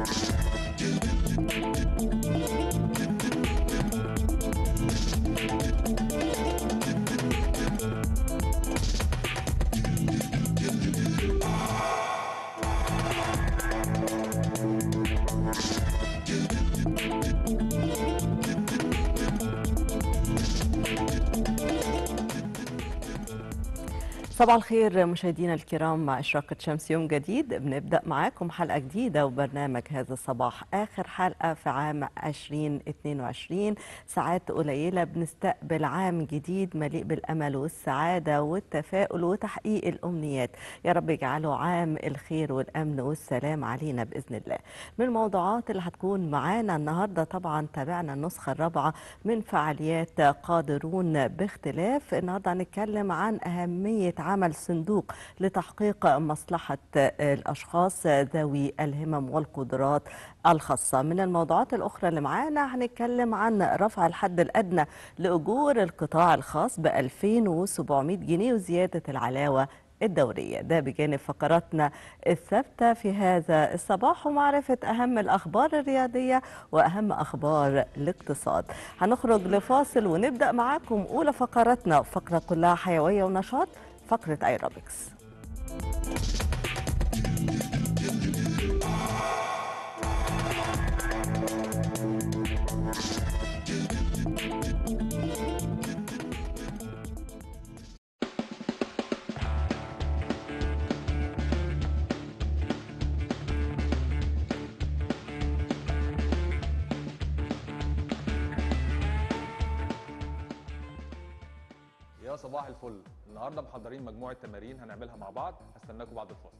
صباح الخير مشاهدينا الكرام مع إشراقة شمس يوم جديد بنبدأ معاكم حلقة جديدة وبرنامج هذا الصباح آخر حلقة في عام 2022 ساعات قليلة بنستقبل عام جديد مليء بالأمل والسعادة والتفاؤل وتحقيق الأمنيات يا رب يجعله عام الخير والأمن والسلام علينا بإذن الله من الموضوعات اللي هتكون معانا النهاردة طبعا تابعنا النسخة الرابعة من فعاليات قادرون باختلاف النهاردة هنتكلم عن أهمية عمل صندوق لتحقيق مصلحة الأشخاص ذوي الهمم والقدرات الخاصة من الموضوعات الأخرى اللي معانا هنتكلم عن رفع الحد الأدنى لأجور القطاع الخاص ب 2700 جنيه وزيادة العلاوة الدورية ده بجانب فقراتنا الثابتة في هذا الصباح ومعرفة أهم الأخبار الرياضية وأهم أخبار الاقتصاد هنخرج لفاصل ونبدأ معاكم أولى فقراتنا فقرة كلها حيوية ونشاط فقرة ايروبكس يا صباح الفل النهارده محضرين مجموعه تمارين هنعملها مع بعض هستناكم بعد الفاصل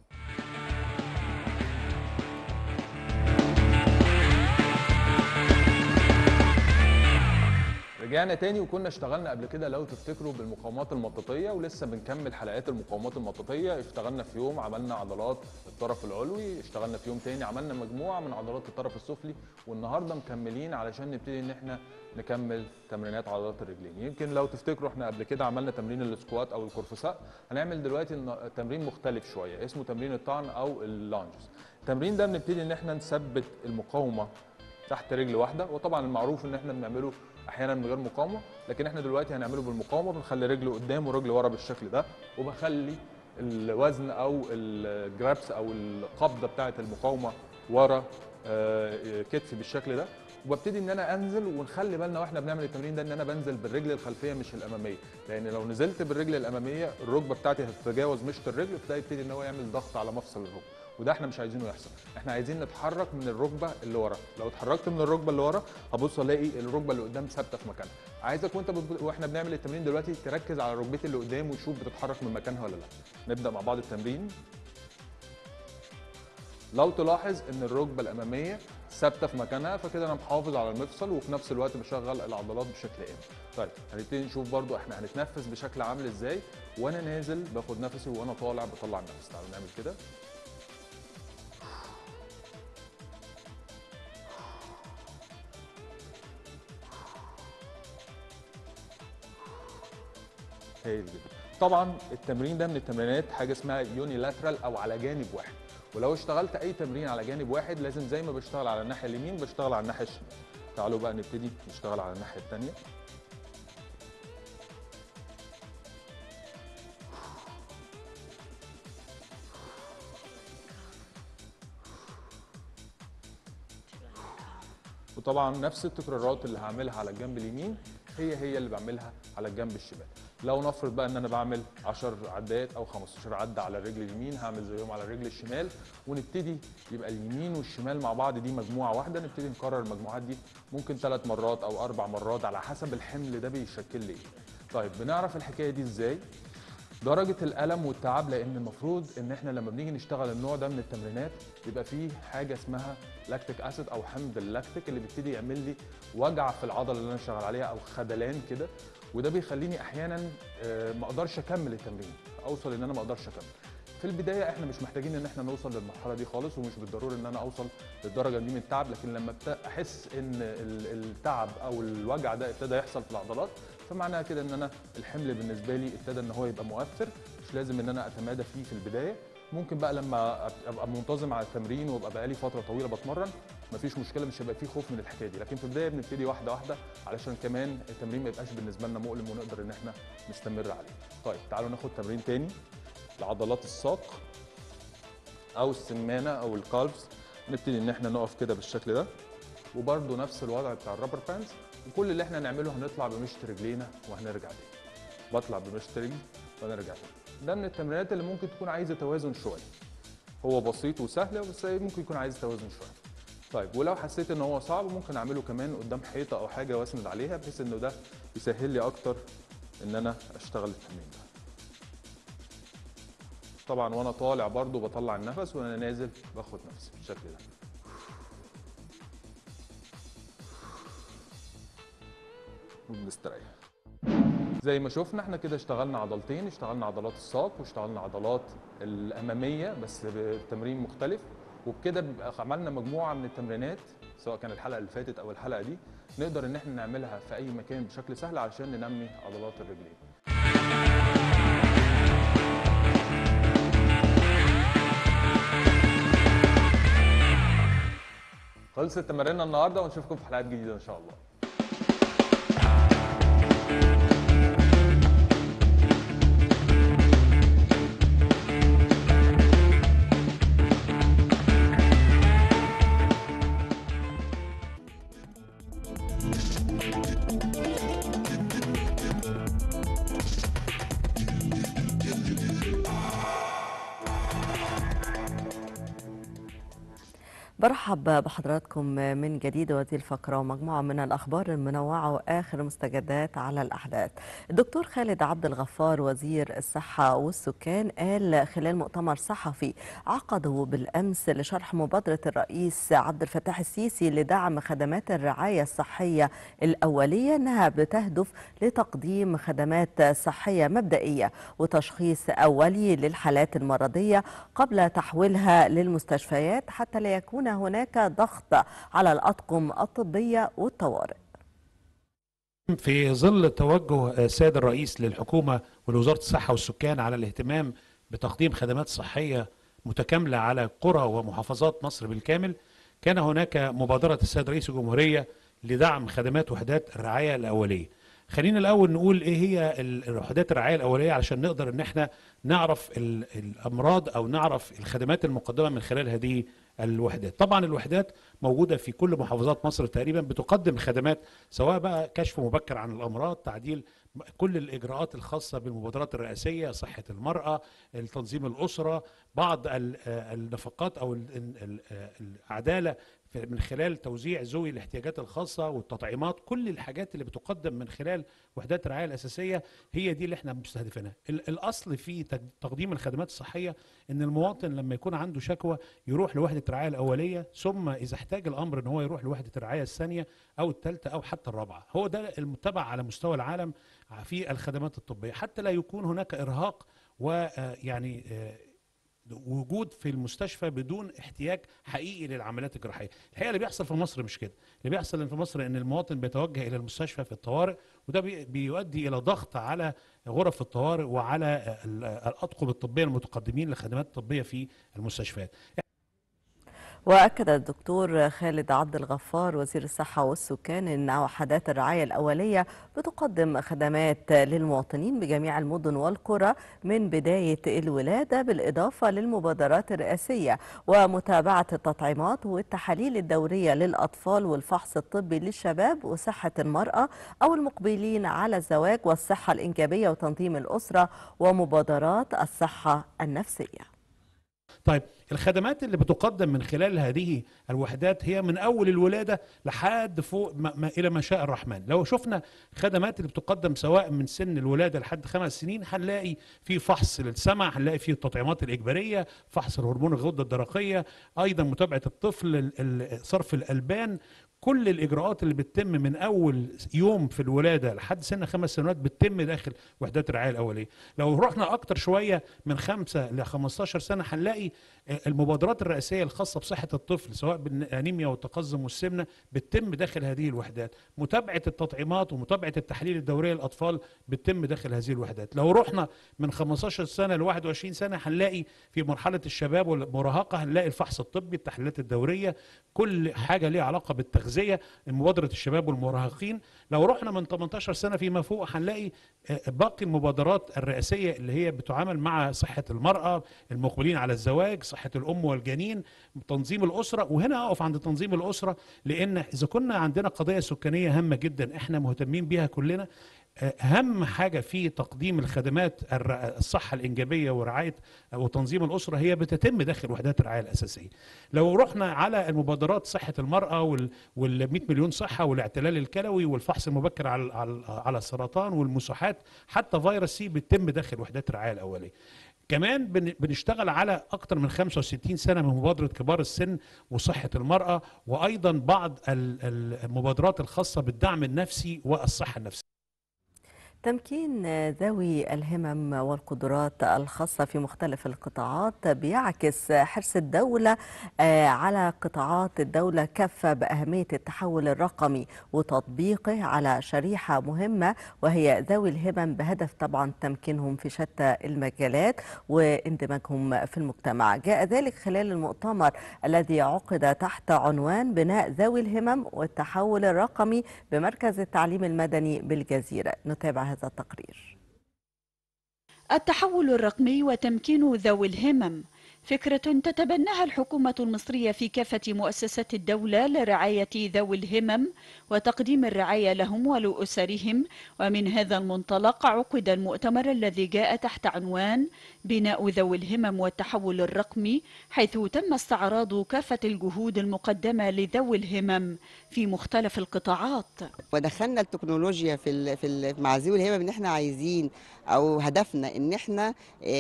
رجعنا تاني وكنا اشتغلنا قبل كده لو تفتكروا بالمقاومات المطاطيه ولسه بنكمل حلقات المقاومات المطاطيه اشتغلنا في يوم عملنا عضلات الطرف العلوي اشتغلنا في يوم تاني عملنا مجموعه من عضلات الطرف السفلي والنهارده مكملين علشان نبتدي ان احنا نكمل تمرينات عضلات الرجلين يمكن لو تفتكروا احنا قبل كده عملنا تمرين السكوات او الكرفساء هنعمل دلوقتي الن- تمرين مختلف شويه اسمه تمرين الطعن او اللانجز التمرين ده بنبتدي ان احنا نثبت المقاومه تحت رجل واحده وطبعا المعروف ان احنا بنعمله احيانا من غير مقاومه لكن احنا دلوقتي هنعمله بالمقاومه بنخلي رجل قدام ورجل ورا بالشكل ده وبخلي الوزن او الجرابس او القبضه بتاعه المقاومه ورا آه، كتفي بالشكل ده وببتدي ان انا انزل ونخلي بالنا واحنا بنعمل التمرين ده ان انا بنزل بالرجل الخلفيه مش الاماميه لان لو نزلت بالرجل الاماميه الركبه بتاعتي هتتجاوز مشط الرجل فده يبتدي ان هو يعمل ضغط على مفصل الركبه وده احنا مش عايزينه يحصل احنا عايزين نتحرك من الركبه اللي ورا لو اتحركت من الركبه اللي ورا هبص الاقي الركبه اللي قدام ثابته في مكانها عايزك وانت بت... واحنا بنعمل التمرين دلوقتي تركز على ركبتي اللي قدام وتشوف بتتحرك من مكانها ولا لا نبدا مع بعض التمرين لو تلاحظ ان الركبه الاماميه ثابته في مكانها فكده انا محافظ على المفصل وفي نفس الوقت بشغل العضلات بشكل امن طيب هنبتدي نشوف برضو احنا هنتنفس بشكل عامل ازاي وانا نازل باخد نفسي وانا طالع بطلع النفس تعالوا نعمل كده هايل جدا طبعا التمرين ده من التمرينات حاجه اسمها يونيلاترال او على جانب واحد ولو اشتغلت اي تمرين على جانب واحد لازم زي ما بشتغل على الناحيه اليمين بشتغل على الناحيه الشمال تعالوا بقى نبتدي نشتغل على الناحيه الثانيه وطبعا نفس التكرارات اللي هعملها على الجنب اليمين هي هي اللي بعملها على الجنب الشمال لو نفرض بقى ان انا بعمل 10 عدات او 15 عده على الرجل اليمين هعمل زيهم على الرجل الشمال ونبتدي يبقى اليمين والشمال مع بعض دي مجموعه واحده نبتدي نكرر المجموعات دي ممكن ثلاث مرات او اربع مرات على حسب الحمل ده بيشكل لي ايه طيب بنعرف الحكايه دي ازاي درجة الألم والتعب لأن المفروض إن إحنا لما بنيجي نشتغل النوع ده من التمرينات بيبقى فيه حاجة اسمها لاكتيك أسيد أو حمض اللاكتيك اللي بيبتدي يعمل لي وجع في العضلة اللي أنا شغال عليها أو خدلان كده وده بيخليني أحيانا آه، ما أقدرش أكمل التمرين أوصل إن أنا ما أقدرش أكمل في البدايه احنا مش محتاجين ان احنا نوصل للمرحله دي خالص ومش بالضروري ان انا اوصل للدرجه دي من التعب لكن لما ابت- احس ان ال- التعب او الوجع ده ابتدى يحصل في العضلات فمعناها كده ان انا الحمل بالنسبه لي ابتدى ان هو يبقى مؤثر مش لازم ان انا اتمادى فيه في البدايه ممكن بقى لما أب- ابقى منتظم على التمرين وابقى بقالي فتره طويله بتمرن مفيش مشكله مش هيبقى فيه خوف من الحكايه دي لكن في البدايه بنبتدي واحده واحده علشان كمان التمرين ما يبقاش بالنسبه لنا مؤلم ونقدر ان احنا نستمر عليه طيب تعالوا ناخد تمرين تاني لعضلات الساق او السمانه او الكالفز نبتدي ان احنا نقف كده بالشكل ده وبرده نفس الوضع بتاع الرابر بانز وكل اللي احنا نعمله هنطلع بمشط رجلينا وهنرجع تاني بطلع بمشط رجلي ونرجع تاني ده من التمرينات اللي ممكن تكون عايزه توازن شويه هو بسيط وسهل بس ممكن يكون عايز توازن شويه طيب ولو حسيت ان هو صعب ممكن اعمله كمان قدام حيطه او حاجه واسند عليها بحيث انه ده يسهل لي اكتر ان انا اشتغل التمرين ده طبعا وانا طالع برضو بطلع النفس وانا نازل باخد نفسي بالشكل ده وبنستريح زي ما شفنا احنا كده اشتغلنا عضلتين اشتغلنا عضلات الساق واشتغلنا عضلات الاماميه بس بتمرين مختلف وبكده بيبقى عملنا مجموعه من التمرينات سواء كان الحلقه اللي فاتت او الحلقه دي نقدر ان احنا نعملها في اي مكان بشكل سهل علشان ننمي عضلات الرجلين خلصت تماريننا النهارده ونشوفكم في حلقات جديده ان شاء الله برحب بحضراتكم من جديد وهذه الفقرة ومجموعة من الأخبار المنوعة وآخر مستجدات على الأحداث الدكتور خالد عبد الغفار وزير الصحة والسكان قال خلال مؤتمر صحفي عقده بالأمس لشرح مبادرة الرئيس عبد الفتاح السيسي لدعم خدمات الرعاية الصحية الأولية أنها بتهدف لتقديم خدمات صحية مبدئية وتشخيص أولي للحالات المرضية قبل تحويلها للمستشفيات حتى لا يكون هناك ضغط على الأطقم الطبية والطوارئ في ظل توجه السيد الرئيس للحكومة ولوزارة الصحة والسكان على الاهتمام بتقديم خدمات صحية متكاملة على قرى ومحافظات مصر بالكامل كان هناك مبادرة السيد رئيس الجمهورية لدعم خدمات وحدات الرعاية الأولية خلينا الأول نقول إيه هي ال- وحدات الرعاية الأولية علشان نقدر إن احنا نعرف ال- الأمراض أو نعرف الخدمات المقدمة من خلال هذه الوحدات طبعا الوحدات موجودة في كل محافظات مصر تقريبا بتقدم خدمات سواء بقى كشف مبكر عن الأمراض تعديل كل الإجراءات الخاصة بالمبادرات الرئاسية صحة المرأة التنظيم الأسرة بعض ال- آه النفقات أو ال- ال- ال- العدالة في- من خلال توزيع ذوي الاحتياجات الخاصة والتطعيمات كل الحاجات اللي بتقدم من خلال وحدات الرعاية الأساسية هي دي اللي احنا مستهدفينها ال- الأصل في تج- تقديم الخدمات الصحية ان المواطن لما يكون عنده شكوى يروح لوحده الرعايه الاوليه ثم اذا احتاج الامر ان هو يروح لوحده الرعايه الثانيه او الثالثه او حتى الرابعه هو ده المتبع على مستوى العالم في الخدمات الطبيه حتى لا يكون هناك ارهاق ويعني وجود في المستشفى بدون احتياج حقيقي للعمليات الجراحيه الحقيقه اللي بيحصل في مصر مش كده اللي بيحصل إن في مصر ان المواطن بيتوجه الى المستشفى في الطوارئ وده بي- بيؤدي الى ضغط على غرف الطوارئ وعلى ال- الاطقم الطبيه المتقدمين لخدمات طبيه في المستشفيات وأكد الدكتور خالد عبد الغفار وزير الصحة والسكان أن وحدات الرعاية الأولية بتقدم خدمات للمواطنين بجميع المدن والقرى من بداية الولادة بالإضافة للمبادرات الرئاسية ومتابعة التطعيمات والتحاليل الدورية للأطفال والفحص الطبي للشباب وصحة المرأة أو المقبلين على الزواج والصحة الإنجابية وتنظيم الأسرة ومبادرات الصحة النفسية طيب الخدمات اللي بتقدم من خلال هذه الوحدات هي من اول الولاده لحد فوق ما ما الى ما شاء الرحمن لو شفنا خدمات اللي بتقدم سواء من سن الولاده لحد خمس سنين هنلاقي في فحص للسمع هنلاقي في التطعيمات الاجباريه فحص الهرمون الغده الدرقيه ايضا متابعه الطفل ال- ال- صرف الالبان كل الاجراءات اللي بتتم من اول يوم في الولاده لحد سن خمس سنوات بتتم داخل وحدات الرعايه الاوليه لو رحنا اكتر شويه من خمسة ل 15 سنه هنلاقي آه، المبادرات الرئاسيه الخاصه بصحه الطفل سواء بالانيميا والتقزم والسمنه بتتم داخل هذه الوحدات متابعه التطعيمات ومتابعه التحاليل الدوريه للاطفال بتتم داخل هذه الوحدات لو رحنا من 15 سنه ل 21 سنه هنلاقي في مرحله الشباب والمراهقه هنلاقي الفحص الطبي التحليلات الدوريه كل حاجه ليها علاقه بالتغذيه مبادره الشباب والمراهقين لو رحنا من 18 سنه فيما فوق هنلاقي آه، باقي المبادرات الرئاسيه اللي هي بتعامل مع صحه المراه المقبلين على الزواج صحه الام والجنين تنظيم الاسره وهنا اقف عند تنظيم الاسره لان اذا كنا عندنا قضيه سكانيه هامه جدا احنا مهتمين بيها كلنا اهم حاجه في تقديم الخدمات الر- الصحه الانجابيه ورعايه وتنظيم الاسره هي بتتم داخل وحدات الرعايه الاساسيه. لو رحنا على المبادرات صحه المراه وال وال 100 مليون صحه والاعتلال الكلوي والفحص المبكر على على على السرطان والمساحات حتى فيروس سي بيتم داخل وحدات الرعايه الاوليه. كمان بن- بنشتغل على اكثر من 65 سنه من مبادره كبار السن وصحه المراه وايضا بعض ال- ال- المبادرات الخاصه بالدعم النفسي والصحه النفسيه. تمكين ذوي الهمم والقدرات الخاصة في مختلف القطاعات بيعكس حرص الدولة آه، على قطاعات الدولة كافة بأهمية التحول الرقمي وتطبيقه على شريحة مهمة وهي ذوي الهمم بهدف طبعا تمكينهم في شتى المجالات واندماجهم في المجتمع جاء ذلك خلال المؤتمر الذي عقد تحت عنوان بناء ذوي الهمم والتحول الرقمي بمركز التعليم المدني بالجزيرة نتابع هذا التقرير التحول الرقمي وتمكين ذوي الهمم فكرة تتبناها الحكومة المصرية في كافة مؤسسات الدولة لرعاية ذوي الهمم وتقديم الرعاية لهم ولأسرهم ومن هذا المنطلق عقد المؤتمر الذي جاء تحت عنوان بناء ذوي الهمم والتحول الرقمي حيث تم استعراض كافة الجهود المقدمة لذوي الهمم في مختلف القطاعات ودخلنا التكنولوجيا في ال في ال مع ذوي الهمم ان احنا عايزين او هدفنا ان احنا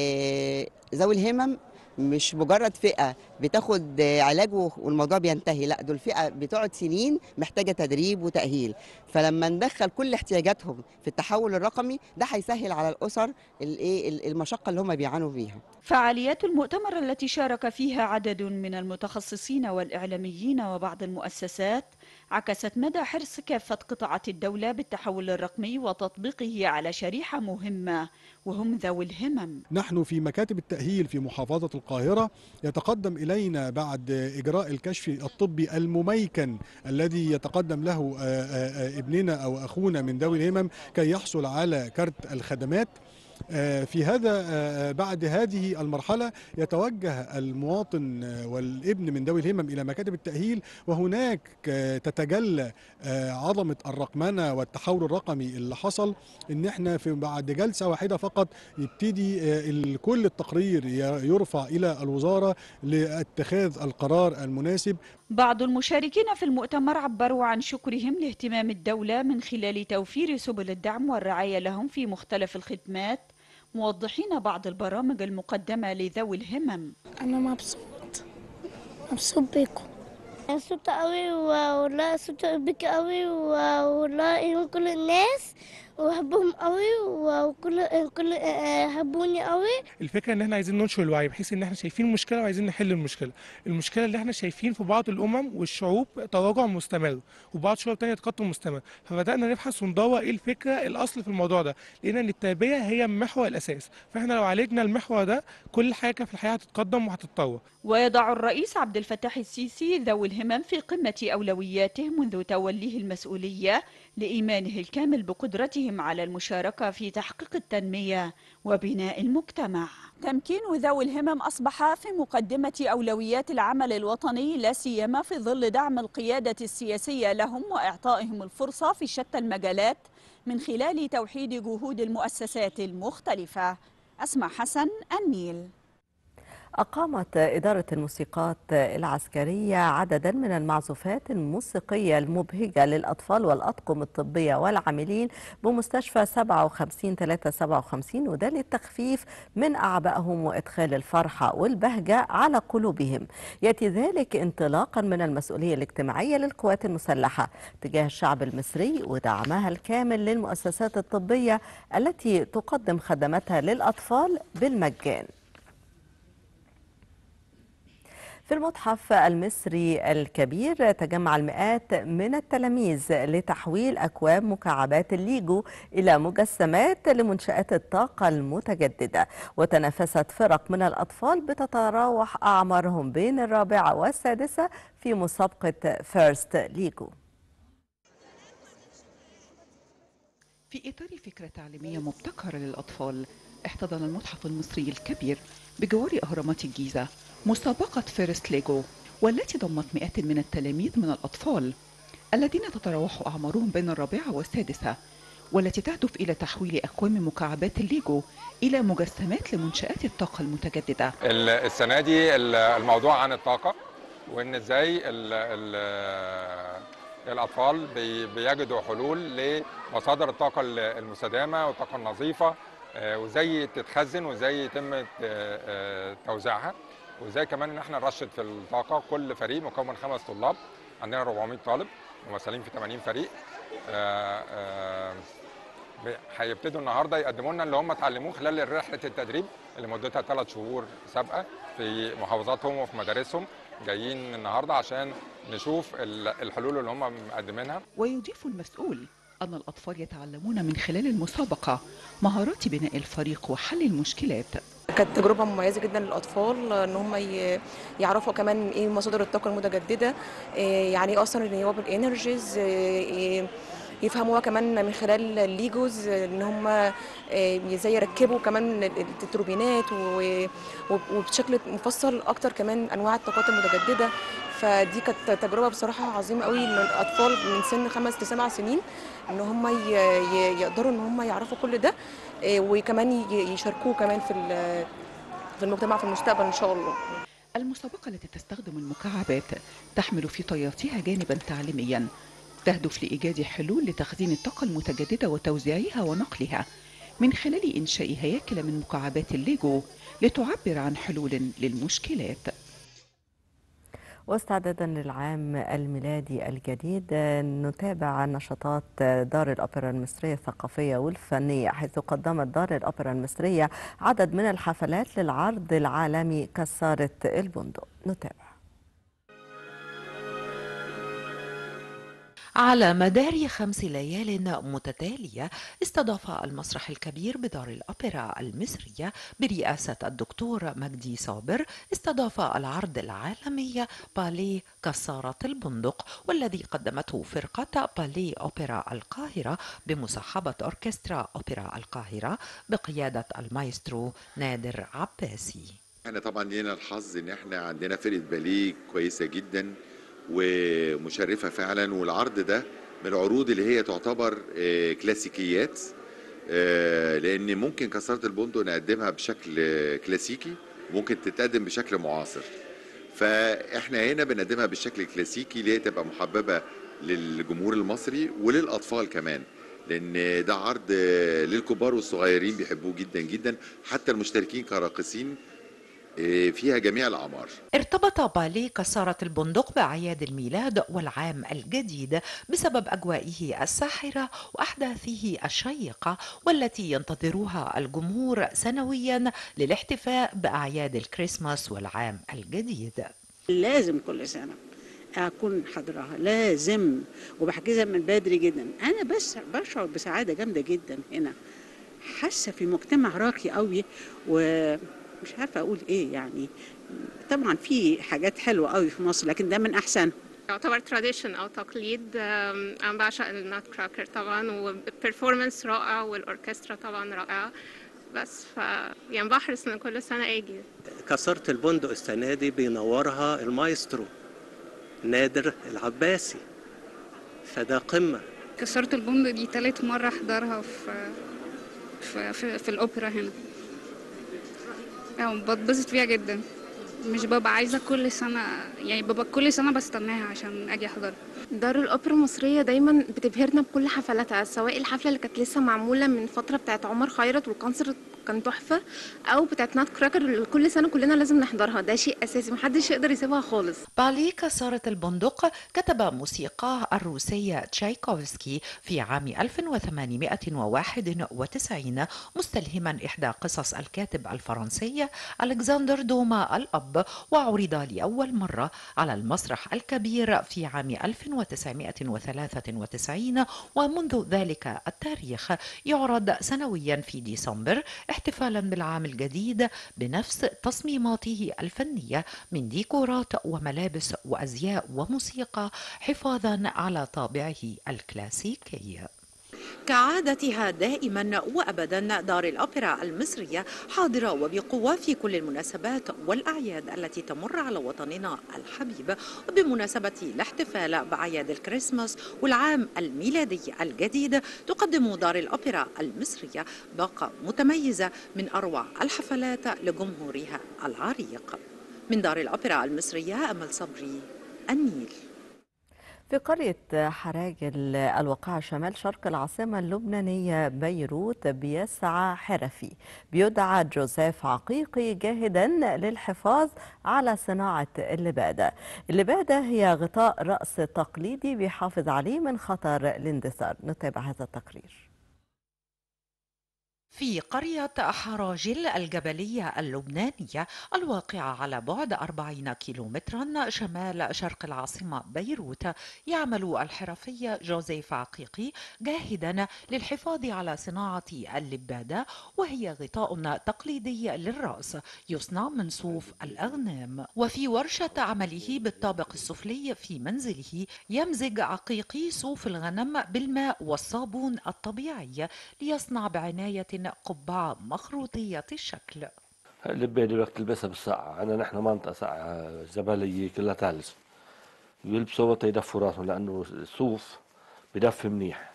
آه، ذوي الهمم مش مجرد فئه بتاخد آه، علاج و- والموضوع بينتهي لا دول فئه بتقعد سنين محتاجه تدريب وتاهيل فلما ندخل كل احتياجاتهم في التحول الرقمي ده هيسهل على الاسر الايه ال- المشقه اللي هم بيعانوا بيها فعاليات المؤتمر التي شارك فيها عدد من المتخصصين والإعلاميين وبعض المؤسسات عكست مدى حرص كافة قطاعات الدولة بالتحول الرقمي وتطبيقه على شريحة مهمة وهم ذوي الهمم نحن في مكاتب التأهيل في محافظة القاهرة يتقدم إلينا بعد إجراء الكشف الطبي المميكن الذي يتقدم له آه، آه، آه، ابننا أو أخونا من ذوي الهمم كي يحصل على كارت الخدمات آه، في هذا آه، بعد هذه المرحلة يتوجه المواطن آه، والابن من ذوي الهمم إلى مكاتب التأهيل وهناك آه، تتجلى آه، عظمة الرقمنة والتحول الرقمي اللي حصل إن احنا في بعد جلسة واحدة فقط يبتدي آه، ال- كل التقرير ي- يرفع إلى الوزارة لاتخاذ القرار المناسب بعض المشاركين في المؤتمر عبروا عن شكرهم لاهتمام الدولة من خلال توفير سبل الدعم والرعاية لهم في مختلف الخدمات موضحين بعض البرامج المقدمة لذوي الهمم أنا مبسوط مبسوط بيكم مبسوطة قوي والله مبسوطة بيك قوي والله يوم كل الناس وأحبهم قوي وكل كل يحبوني قوي الفكره ان احنا عايزين ننشر الوعي بحيث ان احنا شايفين المشكله وعايزين نحل المشكله المشكله اللي احنا شايفين في بعض الامم والشعوب تراجع مستمر وبعض شعوب تانية تقدم مستمر فبدانا نبحث وندور ايه الفكره الاصل في الموضوع ده لقينا ان التربيه هي محور الاساس فاحنا لو عالجنا المحور ده كل حاجه في الحياه هتتقدم وهتتطور ويضع الرئيس عبد الفتاح السيسي ذوي الهمم في قمة أولوياته منذ توليه المسؤولية لإيمانه الكامل بقدرتهم على المشاركة في تحقيق التنمية وبناء المجتمع تمكين ذوي الهمم أصبح في مقدمة أولويات العمل الوطني لا سيما في ظل دعم القيادة السياسية لهم وإعطائهم الفرصة في شتى المجالات من خلال توحيد جهود المؤسسات المختلفة أسمع حسن النيل أقامت إدارة الموسيقات العسكرية عددا من المعزوفات الموسيقية المبهجة للأطفال والأطقم الطبية والعاملين بمستشفى 57 357 وده للتخفيف من أعبائهم وإدخال الفرحة والبهجة على قلوبهم يأتي ذلك انطلاقا من المسؤولية الاجتماعية للقوات المسلحة تجاه الشعب المصري ودعمها الكامل للمؤسسات الطبية التي تقدم خدماتها للأطفال بالمجان في المتحف المصري الكبير تجمع المئات من التلاميذ لتحويل أكواب مكعبات الليجو إلى مجسمات لمنشآت الطاقة المتجددة وتنافست فرق من الأطفال بتتراوح أعمارهم بين الرابعة والسادسة في مسابقة فيرست ليجو في إطار فكرة تعليمية مبتكرة للأطفال احتضن المتحف المصري الكبير بجوار أهرامات الجيزة مسابقة فيرست ليجو والتي ضمت مئات من التلاميذ من الأطفال الذين تتراوح أعمارهم بين الرابعة والسادسة والتي تهدف إلى تحويل أكوام مكعبات الليجو إلى مجسمات لمنشآت الطاقة المتجددة السنة دي الموضوع عن الطاقة وإن إزاي ال ال الأطفال بيجدوا حلول لمصادر الطاقة المستدامة والطاقة النظيفة وازاي تتخزن وازاي يتم توزيعها وازاي كمان ان احنا نرشد في الطاقه كل فريق مكون من خمس طلاب عندنا 400 طالب ممثلين في 80 فريق هيبتدوا النهارده يقدموا لنا اللي هم اتعلموه خلال رحله التدريب اللي مدتها ثلاث شهور سابقه في محافظاتهم وفي مدارسهم جايين النهارده عشان نشوف الحلول اللي هم مقدمينها ويضيف المسؤول أن الأطفال يتعلمون من خلال المسابقة مهارات بناء الفريق وحل المشكلات كانت تجربة مميزة جدا للأطفال إن هم يعرفوا كمان إيه مصادر الطاقة المتجددة يعني إيه أصلا renewable energies يفهموها كمان من خلال الليجوز ان هم ازاي يركبوا كمان التروبينات وبشكل مفصل اكتر كمان انواع الطاقات المتجدده فدي كانت تجربه بصراحه عظيمه قوي ان الاطفال من سن خمس لسبع سنين ان هم يقدروا ان هم يعرفوا كل ده وكمان يشاركوه كمان في في المجتمع في المستقبل ان شاء الله المسابقة التي تستخدم المكعبات تحمل في طياتها جانبا تعليميا تهدف لإيجاد حلول لتخزين الطاقة المتجددة وتوزيعها ونقلها من خلال إنشاء هياكل من مكعبات الليجو لتعبر عن حلول للمشكلات واستعدادا للعام الميلادي الجديد نتابع نشاطات دار الأوبرا المصرية الثقافية والفنية حيث قدمت دار الأوبرا المصرية عدد من الحفلات للعرض العالمي كسارة البندق نتابع على مدار خمس ليال متتالية استضاف المسرح الكبير بدار الأوبرا المصرية برئاسة الدكتور مجدي صابر استضاف العرض العالمي بالي كسارة البندق والذي قدمته فرقة بالي أوبرا القاهرة بمصاحبة أوركسترا أوبرا القاهرة بقيادة المايسترو نادر عباسي احنا طبعا لينا الحظ ان احنا عندنا فرقه باليه كويسه جدا ومشرفه فعلا والعرض ده من العروض اللي هي تعتبر آه، كلاسيكيات آه، لان ممكن كسرة البندق نقدمها بشكل آه، كلاسيكي ممكن تتقدم بشكل معاصر فاحنا هنا بنقدمها بالشكل الكلاسيكي اللي هي تبقى محببه للجمهور المصري وللاطفال كمان لان ده عرض آه، للكبار والصغيرين بيحبوه جدا جدا حتى المشتركين كراقصين آه، فيها جميع الاعمار ارتبط بالي كسارة البندق بأعياد الميلاد والعام الجديد بسبب أجوائه الساحرة وأحداثه الشيقة والتي ينتظرها الجمهور سنويا للاحتفاء بأعياد الكريسماس والعام الجديد لازم كل سنة أكون حاضراها لازم وبحجزها من بدري جدا أنا بس بشعر بسعادة جامدة جدا هنا حاسة في مجتمع راقي قوي ومش عارفة أقول إيه يعني طبعا في حاجات حلوة قوي في مصر لكن ده من أحسن يعتبر تراديشن او تقليد أم، انا بعشق النات كراكر طبعا والبرفورمانس رائع والاوركسترا طبعا رائعه بس ف يعني بحرص ان كل سنه اجي كسرت البندق السنة دي بينورها المايسترو نادر العباسي فده قمة كسرت البندق دي تالت مرة أحضرها في في, في, في الأوبرا هنا يعني بتبسط فيها جدا مش ببقى عايزة كل سنة يعني ببقى كل سنة بستناها عشان أجي أحضر دار الأوبرا المصرية دايما بتبهرنا بكل حفلاتها سواء الحفلة اللي كانت لسه معمولة من فترة بتاعت عمر خيرت والكونسرت كان تحفة أو بتاعت نات كراكر اللي كل سنة كلنا لازم نحضرها ده شيء أساسي محدش يقدر يسيبها خالص بالي كسارة البندق كتب موسيقاه الروسي تشايكوفسكي في عام 1891 مستلهما إحدى قصص الكاتب الفرنسي ألكسندر دوما الأب وعرض لأول مرة على المسرح الكبير في عام 1993 ومنذ ذلك التاريخ يعرض سنويا في ديسمبر احتفالا بالعام الجديد بنفس تصميماته الفنية من ديكورات وملابس وأزياء وموسيقى حفاظا على طابعه الكلاسيكي كعادتها دائما وابدا دار الاوبرا المصريه حاضره وبقوه في كل المناسبات والاعياد التي تمر على وطننا الحبيب وبمناسبه الاحتفال باعياد الكريسماس والعام الميلادي الجديد تقدم دار الاوبرا المصريه باقه متميزه من اروع الحفلات لجمهورها العريق من دار الاوبرا المصريه امل صبري النيل في قرية حراجل الواقعة شمال شرق العاصمة اللبنانية بيروت بيسعى حرفي بيدعى جوزيف عقيقي جاهدا للحفاظ على صناعة اللبادة اللبادة هي غطاء رأس تقليدي بيحافظ عليه من خطر الاندثار نتابع هذا التقرير في قرية حراجل الجبلية اللبنانية الواقعة على بعد 40 كيلومترا شمال شرق العاصمة بيروت يعمل الحرفي جوزيف عقيقي جاهدا للحفاظ على صناعة اللبادة وهي غطاء تقليدي للرأس يصنع من صوف الأغنام وفي ورشة عمله بالطابق السفلي في منزله يمزج عقيقي صوف الغنم بالماء والصابون الطبيعي ليصنع بعناية قبعة مخروطية الشكل اللبادة وقت تلبسها بالسقعة عنا نحن منطقة سقعة جبلية كلها ثلج بيلبسوا يدفوا راسهم لأنه الصوف بدفي منيح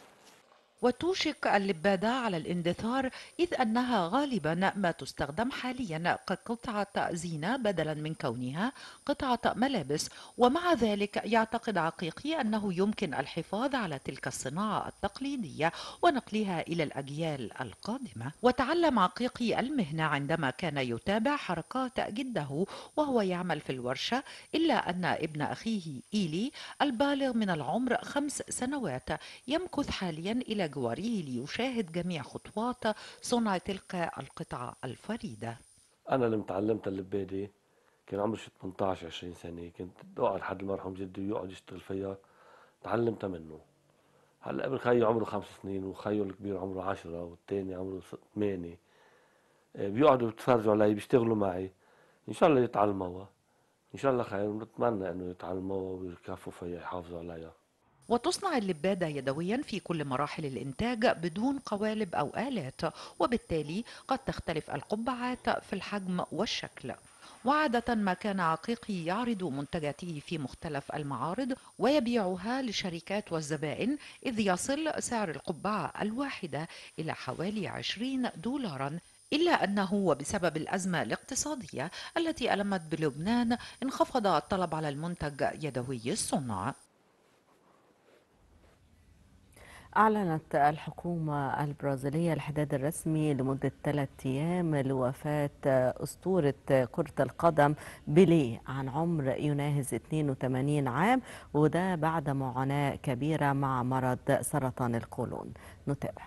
وتوشك اللبادة على الاندثار إذ أنها غالبا ما تستخدم حاليا كقطعة زينة بدلا من كونها قطعة ملابس ومع ذلك يعتقد عقيقي أنه يمكن الحفاظ على تلك الصناعة التقليدية ونقلها إلى الأجيال القادمة وتعلم عقيقي المهنة عندما كان يتابع حركات جده وهو يعمل في الورشة إلا أن ابن أخيه إيلي البالغ من العمر خمس سنوات يمكث حاليا إلى جواره ليشاهد جميع خطوات صنع تلك القطعة الفريدة أنا لما تعلمت اللبادة كان عمري شي 18 20 سنة كنت أقعد لحد المرحوم جدي ويقعد يشتغل فيها تعلمتها منه هلا ابن خيي عمره خمس سنين وخيو الكبير عمره عشرة والتاني عمره ثمانية بيقعدوا بيتفرجوا علي بيشتغلوا معي إن شاء الله يتعلموها إن شاء الله خير ونتمنى إنه يتعلموها ويكفوا فيها يحافظوا عليها وتصنع اللبادة يدويا في كل مراحل الإنتاج بدون قوالب أو آلات وبالتالي قد تختلف القبعات في الحجم والشكل وعادة ما كان عقيقي يعرض منتجاته في مختلف المعارض ويبيعها للشركات والزبائن إذ يصل سعر القبعة الواحدة إلى حوالي 20 دولارا إلا أنه وبسبب الأزمة الاقتصادية التي ألمت بلبنان انخفض الطلب على المنتج يدوي الصنع أعلنت الحكومة البرازيلية الحداد الرسمي لمدة ثلاثة أيام لوفاة أسطورة كرة القدم بيليه عن عمر يناهز 82 عام وده بعد معاناة كبيرة مع مرض سرطان القولون نتابع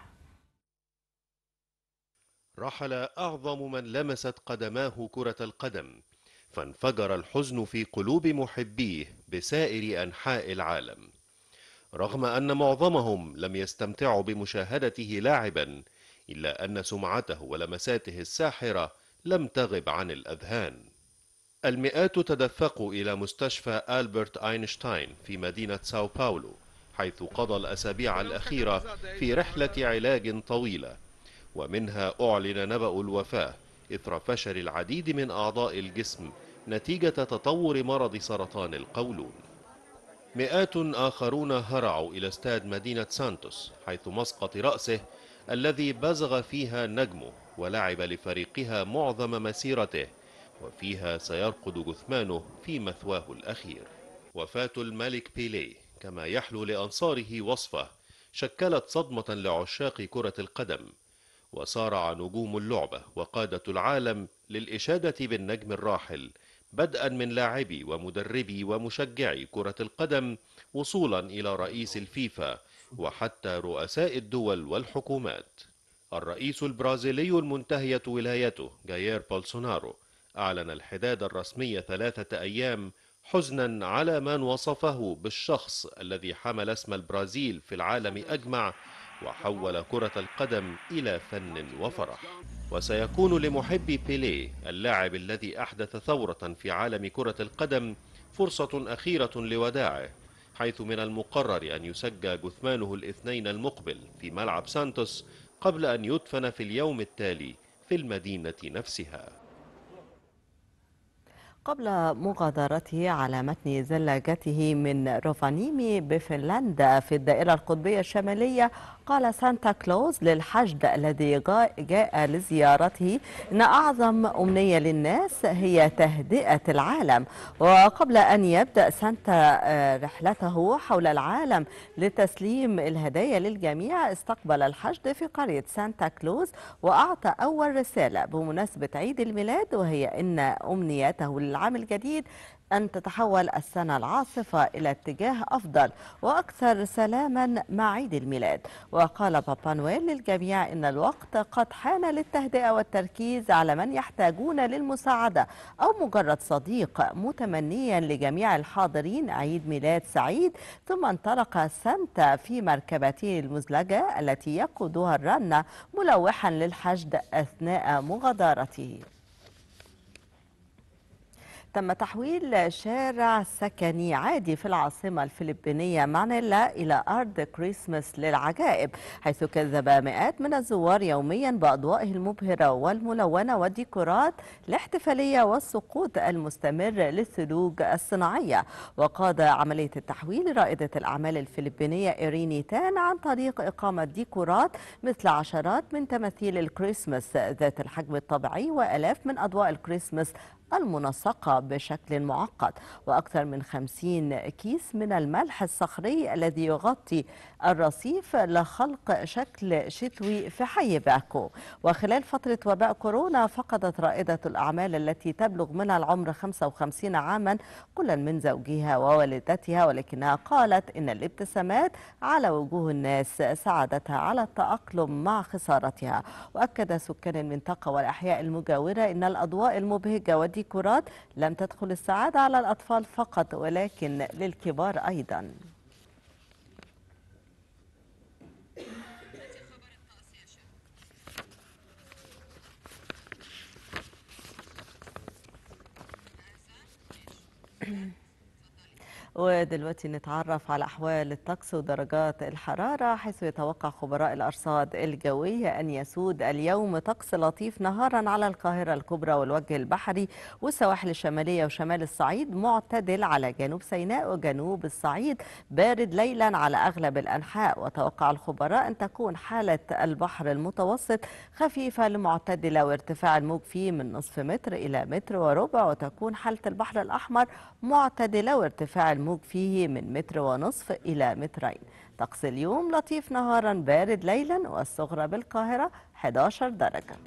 رحل أعظم من لمست قدماه كرة القدم فانفجر الحزن في قلوب محبيه بسائر أنحاء العالم رغم أن معظمهم لم يستمتعوا بمشاهدته لاعبا إلا أن سمعته ولمساته الساحرة لم تغب عن الأذهان المئات تدفقوا إلى مستشفى ألبرت أينشتاين في مدينة ساو باولو حيث قضى الأسابيع الأخيرة في رحلة علاج طويلة ومنها أعلن نبأ الوفاة إثر فشل العديد من أعضاء الجسم نتيجة تطور مرض سرطان القولون مئات آخرون هرعوا إلى استاد مدينة سانتوس حيث مسقط رأسه الذي بزغ فيها نجمه ولعب لفريقها معظم مسيرته وفيها سيرقد جثمانه في مثواه الأخير وفاة الملك بيليه كما يحلو لأنصاره وصفه شكلت صدمة لعشاق كرة القدم وصارع نجوم اللعبة وقادة العالم للإشادة بالنجم الراحل بدءا من لاعبي ومدربي ومشجعي كرة القدم وصولا إلى رئيس الفيفا وحتى رؤساء الدول والحكومات الرئيس البرازيلي المنتهية ولايته جايير بولسونارو أعلن الحداد الرسمي ثلاثة أيام حزنا على من وصفه بالشخص الذي حمل اسم البرازيل في العالم أجمع وحول كرة القدم إلى فن وفرح وسيكون لمحبي بيليه اللاعب الذي أحدث ثورة في عالم كرة القدم فرصة أخيرة لوداعه حيث من المقرر أن يسجى جثمانه الاثنين المقبل في ملعب سانتوس قبل أن يدفن في اليوم التالي في المدينة نفسها قبل مغادرته على متن زلاجته من روفانيمي بفنلندا في الدائرة القطبية الشمالية قال سانتا كلوز للحشد الذي جاء لزيارته إن أعظم أمنية للناس هي تهدئة العالم وقبل أن يبدأ سانتا رحلته حول العالم لتسليم الهدايا للجميع استقبل الحشد في قرية سانتا كلوز وأعطى أول رسالة بمناسبة عيد الميلاد وهي إن أمنيته للعام الجديد أن تتحول السنة العاصفة إلى اتجاه أفضل وأكثر سلاما مع عيد الميلاد وقال بابا نويل للجميع إن الوقت قد حان للتهدئة والتركيز على من يحتاجون للمساعدة أو مجرد صديق متمنيا لجميع الحاضرين عيد ميلاد سعيد ثم انطلق سانتا في مركبته المزلجة التي يقودها الرنة ملوحا للحشد أثناء مغادرته تم تحويل شارع سكني عادي في العاصمة الفلبينية مانيلا إلى أرض كريسماس للعجائب حيث كذب مئات من الزوار يوميا بأضوائه المبهرة والملونة والديكورات الاحتفالية والسقوط المستمر للثلوج الصناعية وقاد عملية التحويل رائدة الأعمال الفلبينية إيريني تان عن طريق إقامة ديكورات مثل عشرات من تماثيل الكريسماس ذات الحجم الطبيعي وألاف من أضواء الكريسماس المنسقة بشكل معقد وأكثر من 50 كيس من الملح الصخري الذي يغطي الرصيف لخلق شكل شتوي في حي باكو وخلال فترة وباء كورونا فقدت رائدة الأعمال التي تبلغ منها العمر 55 عاما كلا من زوجها ووالدتها ولكنها قالت إن الابتسامات على وجوه الناس ساعدتها على التأقلم مع خسارتها وأكد سكان المنطقة والأحياء المجاورة إن الأضواء المبهجة والديكورات لم تدخل السعادة على الأطفال فقط ولكن للكبار أيضا ودلوقتي نتعرف على أحوال الطقس ودرجات الحرارة حيث يتوقع خبراء الأرصاد الجوية أن يسود اليوم طقس لطيف نهارا على القاهرة الكبرى والوجه البحري والسواحل الشمالية وشمال الصعيد معتدل على جنوب سيناء وجنوب الصعيد بارد ليلا على أغلب الأنحاء وتوقع الخبراء أن تكون حالة البحر المتوسط خفيفة لمعتدلة وارتفاع الموج فيه من نصف متر إلى متر وربع وتكون حالة البحر الأحمر معتدلة وارتفاع الموج فيه من متر ونصف إلى مترين طقس اليوم لطيف نهارا بارد ليلا والصغرى بالقاهرة 11 درجة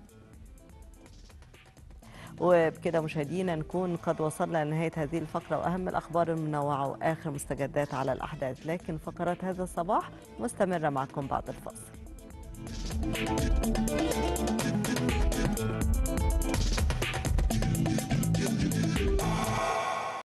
وبكده مشاهدينا نكون قد وصلنا لنهاية هذه الفقرة وأهم الأخبار المنوعة وآخر مستجدات على الأحداث لكن فقرات هذا الصباح مستمرة معكم بعد الفاصل